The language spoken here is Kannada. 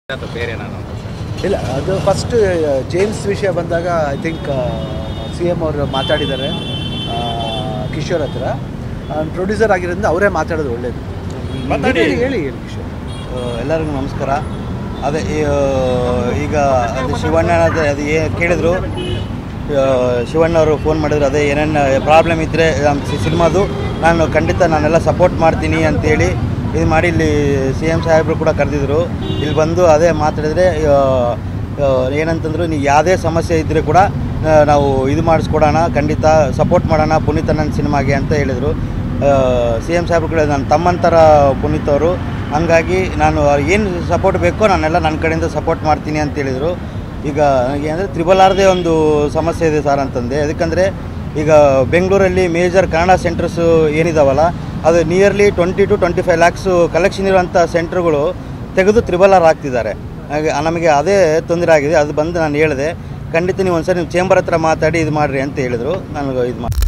ಅಥವಾ ಬೇರೆ ನಾನು ಅಂತ ಸರ್ ಇಲ್ಲ ಅದು ಫಸ್ಟ್ ಜೇಮ್ಸ್ ವಿಷಯ ಬಂದಾಗ ಐ ಥಿಂಕ್ ಸಿ ಎಮ್ ಅವರು ಮಾತಾಡಿದ್ದಾರೆ ಆ, ಕಿಶೋರ್ ಹತ್ರ ಪ್ರೊಡ್ಯೂಸರ್ ಆಗಿರೋದ್ರಿಂದ ಅವರೇ ಮಾತಾಡೋದು ಒಳ್ಳೇದು ಮಾತಾಡಿ. ಹೇಳಿ ಹೇಳಿ ಹೇಳಿ ಕಿಶೋರ್ ಆ, ಎಲ್ಲರಿಗೂ ನಮಸ್ಕಾರ ಅದೇ ಈ, ಆ, ಈಗ ಅದು ಶಿವಣ್ಣ ಅದು ಅದು ಏ ಕೇಳಿದ್ರು ಆ, ಶಿವಣ್ಣ ಅವರು ಫೋನ್ ಮಾಡಿದ್ರು ಅದೇ ಏನೇನು ಪ್ರಾಬ್ಲಮ್ ಇದ್ದರೆ ಸಿನಿಮಾದು ನಾನು ಖಂಡಿತ ನಾನೆಲ್ಲ ಸಪೋರ್ಟ್ ಮಾಡ್ತೀನಿ ಅಂತೇಳಿ ಇದು ಮಾಡಿ ಇಲ್ಲಿ ಸಿ ಎಮ್ ಸಾಹೇಬರು ಕೂಡ ಕರೆದಿದ್ರು ಇಲ್ಲಿ ಬಂದು ಅದೇ ಮಾತಾಡಿದರೆ ಆ, ಆ, ಏನಂತಂದ್ರು ನೀವು ಯಾವುದೇ ಸಮಸ್ಯೆ ಇದ್ದರೆ ಕೂಡ ಆ, ನಾವು ಇದು ಮಾಡಿಸ್ಕೊಡೋಣ ಖಂಡಿತ ಸಪೋರ್ಟ್ ಮಾಡೋಣ ಪುನೀತ್ ನನ್ನ ಸಿನಿಮಾಗೆ ಅಂತ ಹೇಳಿದರು ಸಿ ಎಮ್ ಸಾಹೇಬ್ರು ಕೂಡ ನನ್ನ ತಮ್ಮಂತರ ಪುನೀತ್ ಅವರು ಹಂಗಾಗಿ ನಾನು ಏನು ಸಪೋರ್ಟ್ ಬೇಕೋ ನಾನೆಲ್ಲ ನನ್ನ ಕಡೆಯಿಂದ ಸಪೋರ್ಟ್ ಮಾಡ್ತೀನಿ ಅಂತ ಹೇಳಿದರು ಈಗ ನನಗೆ ಅಂದರೆ ತ್ರಿಬಲ್ ಆರ್ದೇ ಒಂದು ಸಮಸ್ಯೆ ಇದೆ ಸರ್ ಅಂತಂದೆ ಅದಕ್ಕಂದರೆ ಈಗ ಬೆಂಗಳೂರಲ್ಲಿ ಮೇಜರ್ ಕನ್ನಡ ಸೆಂಟರ್ಸು ಏನಿದಾವಲ್ಲ ಅದು nearly twenty to twenty five lakhs collection ಇರುವಂಥ ಸೆಂಟ್ರ್ಗಳು ತೆಗೆದು ತ್ರಿಬಲ್ ಆರ್ ಆಗ್ತಿದ್ದಾರೆ ಹಾಗೆ ನಮಗೆ ಅದೇ ತೊಂದರೆ ಆಗಿದೆ ಅದು ಬಂದು ನಾನು ಹೇಳಿದೆ ಖಂಡಿತ ನೀವು ಒಂದ್ಸರಿ ನೀವು ಚೇಂಬರ್ ಹತ್ರ ಮಾತಾಡಿ ಇದು ಮಾಡಿರಿ ಅಂತ ಹೇಳಿದರು ನನಗೆ ಇದು ಮಾಡಿ